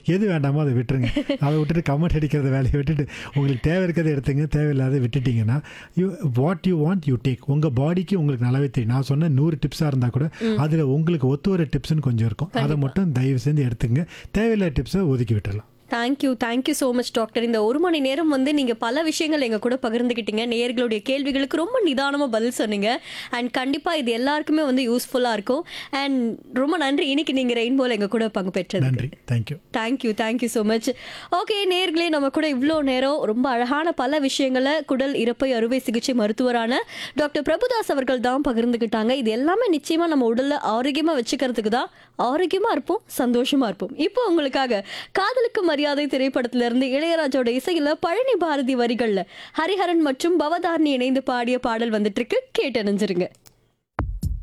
எது வேண்டாமோ அதை விட்டுருங்க அதை விட்டுட்டு கமெண்ட் அடிக்கிறத வேலையை விட்டுட்டு உங்களுக்கு தேவை இருக்கிறத எடுத்துங்க தேவையில்லாத விட்டுட்டீங்கன்னா you what you want you take உங்கள் பாடிக்கு உங்களுக்கு நல்லாவே தெரியும் நான் சொன்ன நூறு டிப்ஸாக இருந்தால் கூட அதில் உங்களுக்கு ஒத்து வர டிப்ஸ்னு கொஞ்சம் இருக்கும் அதை மட்டும் தயவு செஞ்சு எடுத்துங்க தேவையில்லாத டிப்ஸை ஒதுக்கி விட்டுறலாம் thank you thank you so much doctor இந்த ஒரு மணி நேரம் வந்து நீங்கள் பல விஷயங்கள் எங்கள் கூட பகிர்ந்துக்கிட்டீங்க நேயர்களுடைய கேள்விகளுக்கு ரொம்ப நிதானமாக பதில் சொன்னீங்க அண்ட் கண்டிப்பாக இது எல்லாருக்குமே வந்து யூஸ்ஃபுல்லாக இருக்கும் அண்ட் ரொம்ப நன்றி இன்னைக்கு நீங்கள் ரெயின்போல் எங்கள் கூட பங்கு பெற்றது நன்றி thank you thank you thank you so much okay நேர்களே நம்ம கூட இவ்வளோ நேரம் ரொம்ப அழகான பல விஷயங்களை குடல் இறப்பை அறுவை சிகிச்சை மருத்துவரான டாக்டர் பிரபுதாஸ் அவர்கள் தான் பகிர்ந்துக்கிட்டாங்க இது எல்லாமே நிச்சயமாக நம்ம உடலை ஆரோக்கியமாக வச்சுக்கிறதுக்கு தான் ஆரோக்கியமாக இருப்போம் சந்தோஷமாக இருப்போம் இப்போ உங்களுக்காக காதலுக்கு மரியாதை திரைப்படத்திலிருந்து இளையராஜோட இசையில் பழனி பாரதி வரிகளில் ஹரிஹரன் மற்றும் பவதாரணி இணைந்து பாடிய பாடல் வந்துட்டு இருக்கு கேட்டு அணிஞ்சிருங்க